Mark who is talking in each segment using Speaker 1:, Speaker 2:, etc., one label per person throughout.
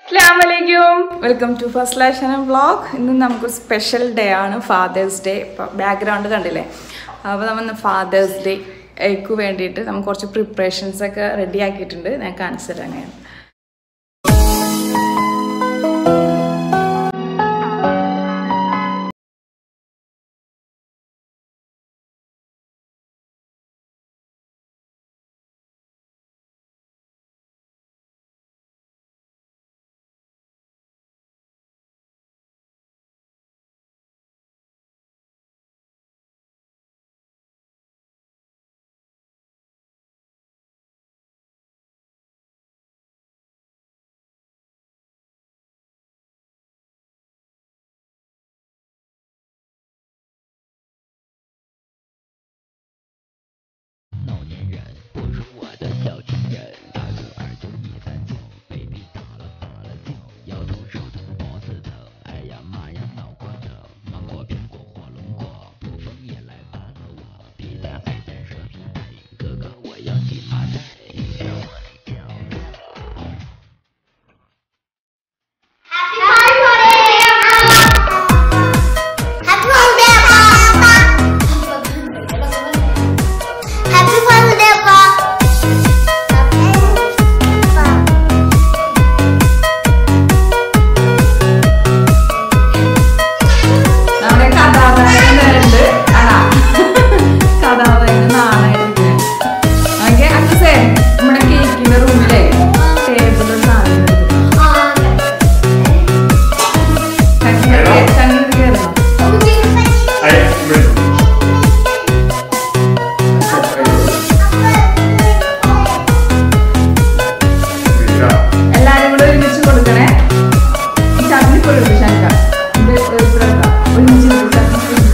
Speaker 1: അസ്ലാമലൈക്കും welcome to first ലാഷൻ vlog ഇന്ന് നമുക്ക് സ്പെഷ്യൽ ഡേ ആണ് ഫാദേഴ്സ് ഡേ ബാക്ക്ഗ്രൗണ്ട് കണ്ടില്ലേ അപ്പോൾ നമ്മൾ ഫാദേഴ്സ് ഡേക്ക് വേണ്ടിയിട്ട് നമുക്ക് കുറച്ച് പ്രിപ്പറേഷൻസ് ഒക്കെ റെഡി ആക്കിയിട്ടുണ്ട് ഞാൻ കാണിച്ചു തരാം ഞാൻ
Speaker 2: 老年人不如我的小情人，大个儿就一三九，baby 打了打了跳，摇头手疼脖子疼，哎呀妈呀脑瓜疼，芒果苹果火龙果，不枫叶来扒了我，皮蛋海鲜蛇皮袋，哥哥我要骑马带，让我来跳跳。
Speaker 3: Happy birthday, Mama! Happy birthday, Papa! Happy birthday, Papa!
Speaker 1: നമ്മുടെ കഥാനായകനുണ്ട് ആണാ കഥാനായകൻ നാണായിട്ട് ഓക്കെ അക്സേ നമ്മുടെ കേക്കിന്റെ റൂമിലെ ടേബിളിൽ സാധനം ചങ്ങ കയറണം
Speaker 4: Ahí, bueno. Mira,
Speaker 1: എല്ലാരും കൂടെ ഒരുമിച്ച് കൊടുക്കണേ ഈ ചട്നി കൊടുക്കും ശങ്ക ഇത് ഇവിടെ വെക്കാം. ഒരുമിച്ച് കൊടുക്കാം. ഒരുമിച്ച്.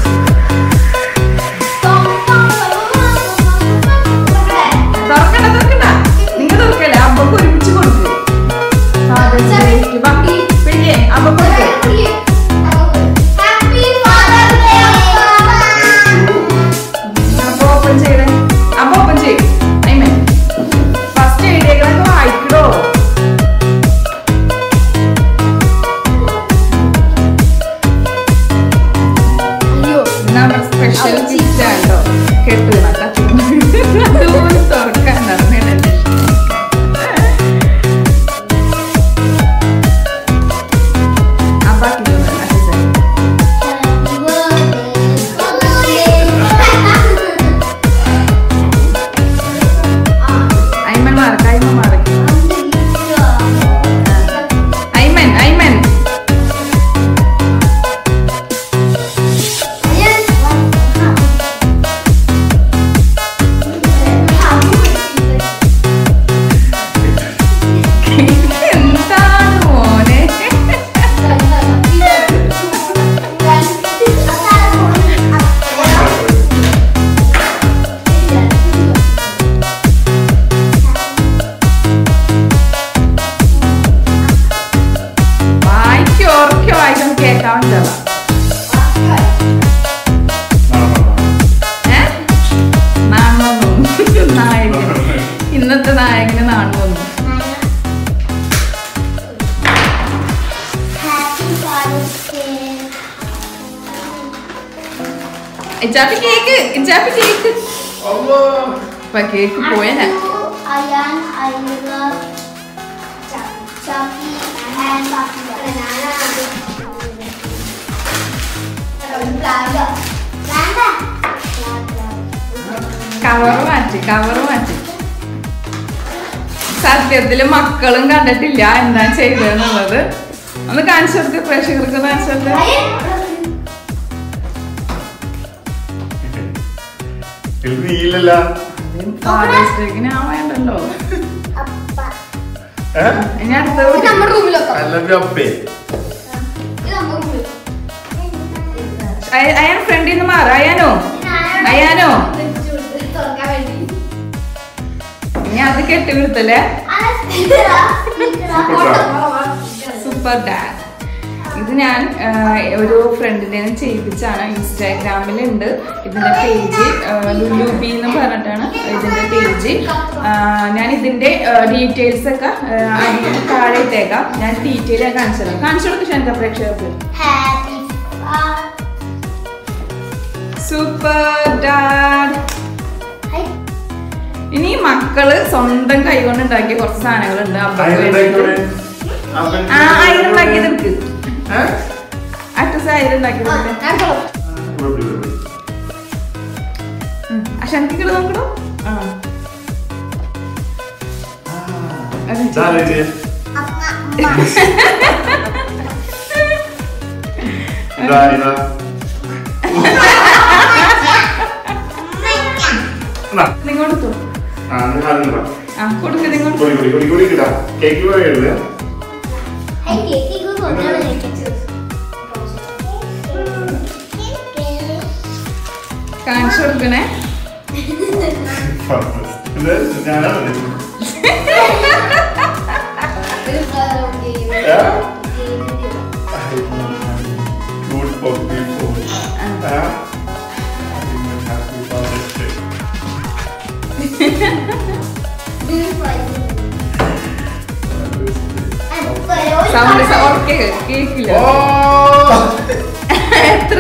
Speaker 1: തുറക്കണ്ട തുറക്കണ്ട നിങ്ങൾ തുറക്കല്ലേ അപ്പൊക്ക് ഒരുമിച്ച് കൊടുക്കും ബാക്കി പിന്നെ അപ്പൊ കൊടുക്കും
Speaker 3: Happy Father's Day, Papa!
Speaker 1: അപ്പൊ ഓപ്പൺ ചെയ്തേ അപ്പൊ ഓപ്പൺ ചെയ്യും അയ്മേ ഫസ്റ്റ് എഴുതിയേകളൊക്കെ വായിക്കടോ നമ്മുടെ സ്പെഷ്യൽ ഗിഫ്റ്റ് ആണല്ലോ കെട്ടുന്ന അതുപോലെ തുറക്കാൻ നടന്നിട്ടുണ്ട് ആ ബാക്കി
Speaker 3: Happy birthday.
Speaker 1: Ayman mark Ayman mark Ayman Ayman എന്താണ് മോനെ വായിക്കോ ഓർക്കോ വായിക്കാൻ കേൾക്കാൻ പറ്റില്ല ഏ നാണു നായകൻ ഇന്നത്തെ നായകന് നാണു വന്നു
Speaker 3: Happy Father's Day.
Speaker 1: Ichappi cake Ichappi cake ഇപ്പൊ കേക്ക് പോയനെ
Speaker 3: Ayan, Ayla, Chucky, and Banana. Plaga. Plaga.
Speaker 1: Cover മാറ്റി കവറ് മാറ്റി സത്യത്തില് മക്കളും കണ്ടിട്ടില്ല എന്താ ചെയ്തതെന്നുള്ളത് ഒന്ന് കാണിച്ചു കൊടുത്ത് പ്രേക്ഷകർക്ക് കാണിച്ചു കൊടുത്ത്
Speaker 4: ഇത് നീലല്ല
Speaker 1: ഫാദേഴ്സ് ഡേക്ക് ഞാൻ വേണ്ടല്ലോ
Speaker 3: Apa?
Speaker 4: ഏ
Speaker 1: ഇനി അടുത്ത
Speaker 3: ഇത് നമ്മുടെ റൂമിലൊക്കെ
Speaker 4: അല്ലെങ്കിൽ അപ്പേ
Speaker 3: ഇത് നമ്മുടെ റൂമിൽ
Speaker 1: അയാൻ ഫ്രണ്ടിൽ നിന്ന് മാറ അയാനോ അയാനോ
Speaker 3: തുറക്കാൻ വേണ്ടി
Speaker 1: ഇനി അത് കെട്ടി വിടുത്തല്ലേ
Speaker 3: ആ, സ്പീക്കറാ? സ്പീക്കറാ?
Speaker 4: സൂപ്പർ
Speaker 1: സൂപ്പർ ഡാഡ് ഇത് ഞാൻ ആ, ഒരു ഫ്രണ്ടിൻ്റെ ചെയ്യിപ്പിച്ചാണ് ഇൻസ്റ്റാഗ്രാമിലുണ്ട് ഇതിന്റെ പേജ് ലുലു ബി എന്ന് പറഞ്ഞിട്ടാണ് ഇതിന്റെ പേജ് ഞാൻ ഇതിന്റെ ഡീറ്റെയിൽസ് ഒക്കെ ആ, അടിയിൽ താഴെ ഇട്ടേക്കാം ഞാൻ ഡീറ്റെയിൽ കാണിച്ചു തരാം കാണിച്ചു കൊടുക്കും ക്ഷണിക്ക പ്രേക്ഷകർക്ക്
Speaker 3: ഹാപ്പി
Speaker 1: സൂപ്പർ ഡാഡ് ഇനി മക്കള് സ്വന്തം കൈകൊണ്ട് ഉണ്ടാക്കിയ കുറച്ച് സാധനങ്ങളുണ്ട് അപ്പക്ക് വേണ്ടിയിട്ട്. ആ അയിര് ഉണ്ടാക്കിയത് എടുക്ക് അറ്റസ് അയിര് ഉണ്ടാക്കിയത് എടുക്ക്. ഉം. ആ ശനിക്ക് നോക്കണോ ആ അത് നിങ്ങൾ കൊടുത്തു ആ കൊടുക്ക് നിങ്ങൾ
Speaker 4: കേക്ക് പറയരുത്
Speaker 1: കാണിച്ചു കൊടുക്കണേ
Speaker 4: ഇത് ഞാനാണ് Good for people. Huh? Happy Father's Day.
Speaker 1: Sound ഓർക്കെ കേക്കില്ല
Speaker 4: Oh!
Speaker 1: എത്ര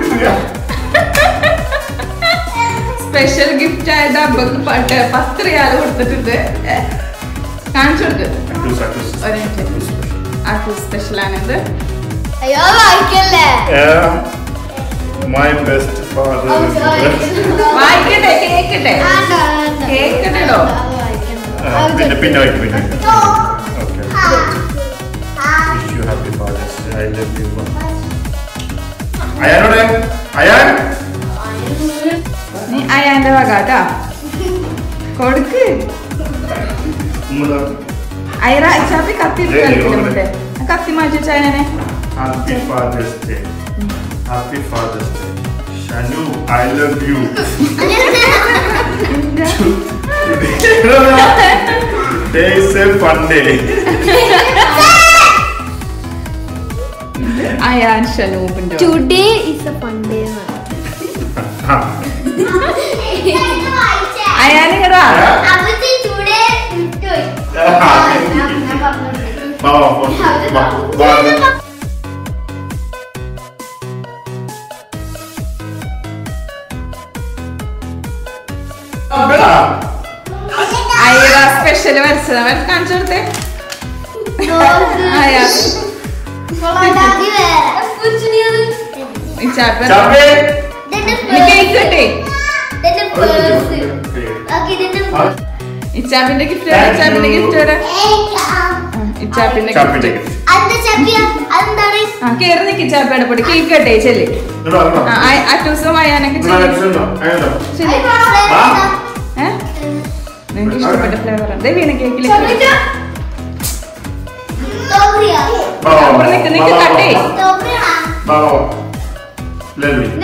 Speaker 1: സ്പെഷ്യൽ ഗിഫ്റ്റ് ആയത് അബ്ബക്ക് പട്ട് പത്ത് റിയാൽ കൊടുത്തിട്ടുണ്ട് ഏ, കാണിച്ചു കൊടുക്ക്
Speaker 4: Actus, actus.
Speaker 1: ഒരു മിനിറ്റ് ആക്കു സ്പെഷ്യൽ ആണിത്
Speaker 3: അയ്യോ വായിക്കല്ലേ
Speaker 4: Yeah. My best father is the best.
Speaker 1: വായിക്കട്ടെ കേക്കട്ടെ കേക്കട്ടെടോ
Speaker 4: ആ, പിന്നെ പിന്നെ വയ്ക്കും പിന്നെ okay wish you happy father's day I love you അയാനോടെ അയാൻ
Speaker 1: നീ അയാന്റെ വക കേട്ടാ കൊടുക്ക്
Speaker 4: ഉമ്മദാ.
Speaker 1: അയറ ചാപ്പി കത്തി
Speaker 4: ദേ,
Speaker 1: കളിക്കില്ല
Speaker 4: ഇവിടെ.
Speaker 1: മുട്ടെ കത്തി മാറ്റി വെച്ചായനെ
Speaker 4: happy father's day happy father's day Shanu I love you day is a fun day
Speaker 1: Ayaan ഷനൂപിന്റെ
Speaker 3: today is a fun day
Speaker 1: Ayaan ഇങ്ങടാ
Speaker 3: ടുഡേ വിട്ടുപോയി ഞാൻ പറഞ്ഞോട്ടെ
Speaker 4: വാ വാ വാ വാ
Speaker 1: അയറ സ്പെഷ്യൽ വരച്ചതാ വരച്ച് കാണിച്ചു കൊടുത്തേ അയാ ഈ ചാപ്പ
Speaker 4: ചാപ്പേ
Speaker 1: കേക്ക് കിട്ടേ ഇച്ചാപ്പിന്റെ ഗിഫ്റ്റ് വരാം ഇച്ചാപ്പിന്റെ ഗിഫ്റ്റ് വരാം ഇച്ചാപ്പിന്റെ
Speaker 4: ചാപ്പിന്റെ
Speaker 1: ഗിഫ്റ്റ്
Speaker 3: അതെന്താണ്
Speaker 1: ആ കേറി നിക്ക് ഇച്ചാപ്പയുടെ പൊടി കേക്ക് കട്ടെ ചെല്ലി
Speaker 4: ഇങ്ങോട്ടോ
Speaker 1: ആ ആ- ആ ദിവസം അയാനൊക്കെ ചെല്ലി
Speaker 4: ഇങ്ങോട്ടോ അയ്യോ
Speaker 1: ചെല്ലി
Speaker 4: ആ.
Speaker 1: ഏ നിനക്ക് ഇഷ്ടപ്പെട്ട ഫ്ലേവർ ഉണ്ട് വീണ കേക്കിലേക്ക്
Speaker 4: വാ വാ
Speaker 1: അപ്പുറം നിക്ക് നിക്ക്
Speaker 4: വാ, വാ,
Speaker 1: കട്ടേ
Speaker 4: വാ വാ വാ ലെറ്റ് മീ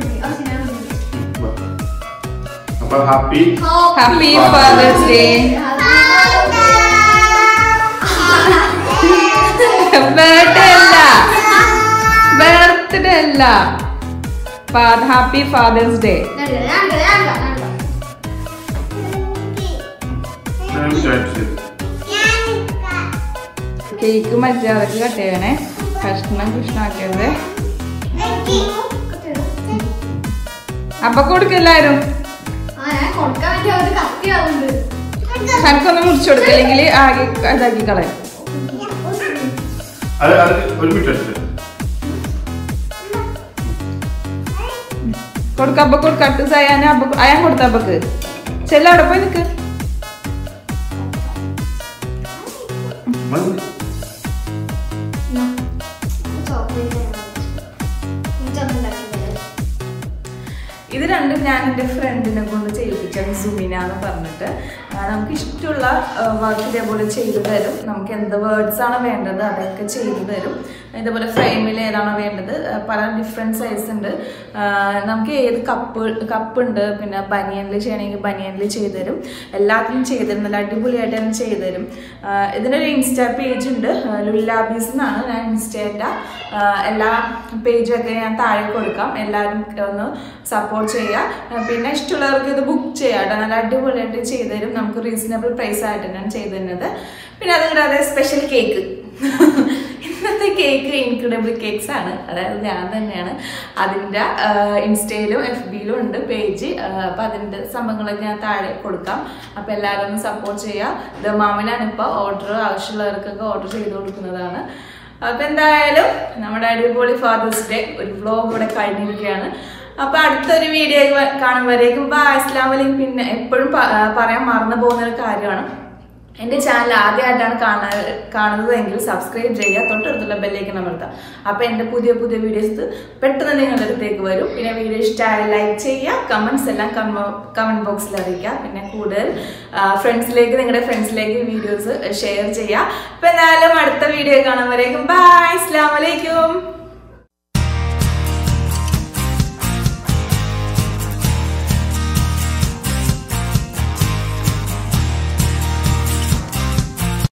Speaker 4: അപ്പൊ happy
Speaker 1: happy father's day birthday അല്ല ബർത്ത്ഡേ അല്ല ഹാപ്പി ഫാദേഴ്സ് ഡേ കേക്ക് മര്യാദക്ക് കട്ട് ചെയ്യണേ കഷ്ണം കഷ്ണാക്കരുത് അപ്പൊ കൊടുക്കെല്ലാരും
Speaker 3: കൊടുക്കാൻ വേണ്ടി അവര് കത്തിയാവുന്നുണ്ട്
Speaker 1: കണക്കൊന്ന് മുറിച്ചു കൊടുക്ക അല്ലെങ്കിൽ ആകെ ഇതാക്കി കളയും
Speaker 4: അത് അത് ഒരു മിനിറ്റ് വെച്ചിട്ട്
Speaker 1: കൊടുക്ക അപ്പൊ കൊടുക്ക അട്ട് അയാൻ അപ്പൊ അയാൻ കൊടുത്ത അപ്പക്ക് ചെല്ല അവിടെ പോയി നിക്ക്
Speaker 4: മതി. ഇത്
Speaker 1: ഇത് രണ്ടും ഞാൻ എൻ്റെ ഫ്രണ്ടിനെ കൊണ്ട് ചെയ്യിപ്പിച്ചാണ് സുമിന എന്ന് പറഞ്ഞിട്ട് ആ, നമുക്ക് ഇഷ്ടമുള്ള വർക്ക് ഇതേപോലെ ചെയ്തു തരും നമുക്ക് എന്ത് വേർഡ്സ് ആണ് വേണ്ടത് അതൊക്കെ ചെയ്തു തരും ഇതേപോലെ ഫ്രെയിമിൽ ഏതാണോ വേണ്ടത് ആ, പല ഡിഫറെൻറ്റ് സൈസ് ഉണ്ട് ആ, നമുക്ക് ഏത് കപ്പ് കപ്പ് ഉണ്ട് പിന്നെ ബനിയനിൽ ചെയ്യണമെങ്കിൽ ബനിയനിൽ ചെയ്തു തരും എല്ലാത്തിനും ചെയ്തു തരും നല്ല അടിപൊളിയായിട്ട് തന്നെ ചെയ്തു തരും ആ, ഇതിനൊരു ഇൻസ്റ്റാ പേജ് ഉണ്ട് ലുല്ലാബീസ് എന്നാണ് ഞാൻ ഇൻസ്റ്റേൻ്റെ എല്ലാ പേജും ഒക്കെ ഞാൻ താഴെ കൊടുക്കാം എല്ലാവരും ഒന്ന് സപ്പോർട്ട് ചെയ്യുക ആ, പിന്നെ ഇഷ്ടമുള്ളവർക്ക് ഇത് ബുക്ക് ചെയ്യാം കേട്ടോ നല്ല അടിപൊളിയായിട്ട് ചെയ്തു തരും നമുക്ക് റീസണബിൾ പ്രൈസ് ആയിട്ട് തന്നെയാണ് ചെയ്തു തരുന്നത് പിന്നെ അത് കൂടാതെ സ്പെഷ്യൽ കേക്ക് ഇന്നത്തെ കേക്ക് ഇൻക്രെഡിബിൾ കേക്ക്സ് ആണ് അതായത് ഞാൻ തന്നെയാണ് അതിൻ്റെ ഇൻസ്റ്റയിലും എഫ് ബിയിലും ഉണ്ട് പേജ് അപ്പം അതിൻ്റെ സംഭവങ്ങളൊക്കെ ഞാൻ താഴെ കൊടുക്കാം അപ്പം എല്ലാവരും ഒന്ന് സപ്പോർട്ട് ചെയ്യുക ഇത് മാമിനാണ് ഇപ്പോൾ ഓർഡർ ആവശ്യമുള്ളവർക്കൊക്കെ ഓർഡർ ചെയ്ത് കൊടുക്കുന്നതാണ് അപ്പം എന്തായാലും നമ്മുടെ അടിപൊളി ഫാദേഴ്സ് ഡേ ഒരു വ്ലോഗ് ഇവിടെ കഴിഞ്ഞിരിക്കുകയാണ് അപ്പൊ അടുത്തൊരു വീഡിയോ കാണുമ്പോഴേക്കും ബാ അസ്ലാം വലൈക്കും പിന്നെ എപ്പോഴും പ- ആ, പറയാൻ മറന്നു പോകുന്ന ഒരു കാര്യമാണ് എൻ്റെ ചാനൽ ആദ്യമായിട്ടാണ് കാണാ കാണുന്നതെങ്കിൽ സബ്സ്ക്രൈബ് ചെയ്യുക തൊട്ടടുത്തുള്ള ബെല്ലേക്ക് അമർത്തുക അപ്പോൾ എൻ്റെ പുതിയ പുതിയ വീഡിയോസ് പെട്ടെന്ന് നിങ്ങളുടെ അടുത്തേക്ക് വരും പിന്നെ വീഡിയോ ഇഷ്ടമായി ലൈക്ക് ചെയ്യുക കമൻസ് എല്ലാം കമൻറ്റ് ബോക്സിൽ അറിയിക്കുക പിന്നെ കൂടുതൽ ഫ്രണ്ട്സിലേക്ക് നിങ്ങളുടെ ഫ്രണ്ട്സിലേക്ക് വീഡിയോസ് ഷെയർ ചെയ്യുക അപ്പോൾ എന്തായാലും അടുത്ത വീഡിയോ കാണുമ്പോഴേക്കും ബൈ അസ്ലാം വലൈക്കും